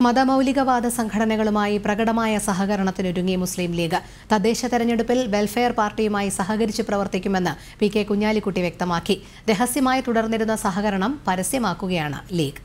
മതമൗലികവാദ സംഘടനകളുമായി പ്രകടമായ സഹകരണത്തിനൊരുങ്ങി മുസ്ലിം ലീഗ് തദ്ദേശ തെരഞ്ഞെടുപ്പിൽ വെൽഫെയർ പാർട്ടിയുമായി സഹകരിച്ച് പ്രവർത്തിക്കുമെന്ന് പി കെ കുഞ്ഞാലിക്കുട്ടി വ്യക്തമാക്കി രഹസ്യമായി തുടർന്നിരുന്ന സഹകരണം പരസ്യമാക്കുകയാണ് ലീഗ്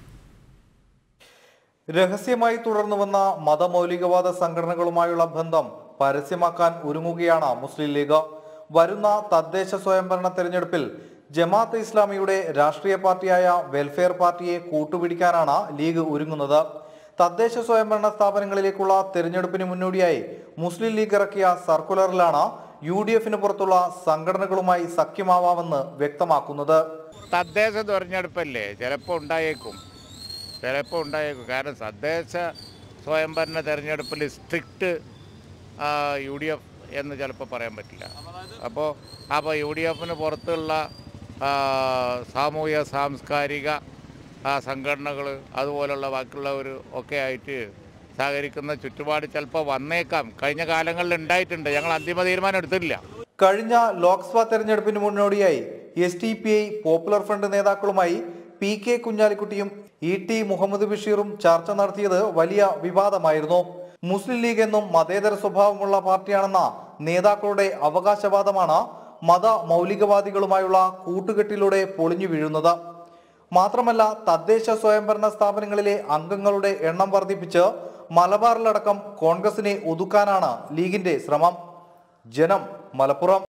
രഹസ്യമായി തുടർന്നു വന്ന മതമൗലികവാദ സംഘടനകളുമായുള്ള ബന്ധം പരസ്യമാക്കാൻ ഒരുങ്ങുകയാണ് മുസ്ലിം ലീഗ് വരുന്ന തദ്ദേശ സ്വയംഭരണ തെരഞ്ഞെടുപ്പിൽ ജമാഅത്ത് ഇസ്ലാമിയുടെ രാഷ്ട്രീയ പാർട്ടിയായ വെൽഫെയർ പാർട്ടിയെ കൂട്ടുപിടിക്കാനാണ് ലീഗ് ഒരുങ്ങുന്നത് തദ്ദേശ സ്വയംഭരണ സ്ഥാപനങ്ങളിലേക്കുള്ള തെരഞ്ഞെടുപ്പിന് മുന്നോടിയായി മുസ്ലിം ലീഗ് ഇറക്കിയ സർക്കുലറിലാണ് യു ഡി എഫിന് പുറത്തുള്ള സംഘടനകളുമായി സഖ്യമാവാമെന്ന് വ്യക്തമാക്കുന്നത് തദ്ദേശ തെരഞ്ഞെടുപ്പല്ലേ ചിലപ്പോൾ ഉണ്ടായേക്കും ചിലപ്പോൾ ഉണ്ടായേക്കും കാരണം തദ്ദേശ സ്വയംഭരണ തെരഞ്ഞെടുപ്പിൽ സ്ട്രിക്റ്റ് യു ഡി എഫ് എന്ന് ചിലപ്പോൾ പറയാൻ പറ്റില്ല അപ്പോൾ അപ്പോൾ യു ഡി എഫിന് പുറത്തുള്ള ആ, സാമൂഹ്യ സാംസ്കാരിക സംഘടനകൾ അതുപോലുള്ള ബാക്കിയുള്ളവർ ഒക്കെ ആയിട്ട് സഹകരിക്കുന്ന ചുറ്റുപാട് ചിലപ്പോൾ വന്നേക്കാം കഴിഞ്ഞ കാലങ്ങളിൽ ഉണ്ടായിട്ടുണ്ട് ഞങ്ങൾ അന്തിമ തീരുമാനം എടുത്തിട്ടില്ല കഴിഞ്ഞ ലോക്സഭാ തെരഞ്ഞെടുപ്പിന് മുന്നോടിയായി S D P I Popular Front നേതാക്കളുമായി പി കെ കുഞ്ഞാലിക്കുട്ടിയും ഇ ടി മുഹമ്മദ് ബഷീറും ചർച്ച നടത്തിയത് വലിയ വിവാദമായിരുന്നു മുസ്ലിം ലീഗ് എന്നും മതേതര സ്വഭാവമുള്ള പാർട്ടിയാണെന്ന നേതാക്കളുടെ അവകാശവാദമാണ് മത മൗലികവാദികളുമായുള്ള കൂട്ടുകെട്ടിലൂടെ പൊളിഞ്ഞു വീഴുന്നത് മാത്രമല്ല തദ്ദേശ സ്വയംഭരണ സ്ഥാപനങ്ങളിലെ അംഗങ്ങളുടെ എണ്ണം വർദ്ധിപ്പിച്ച് മലബാറിലടക്കം കോൺഗ്രസിനെ ഒതുക്കാനാണ് ലീഗിന്റെ ശ്രമം ജനം മലപ്പുറം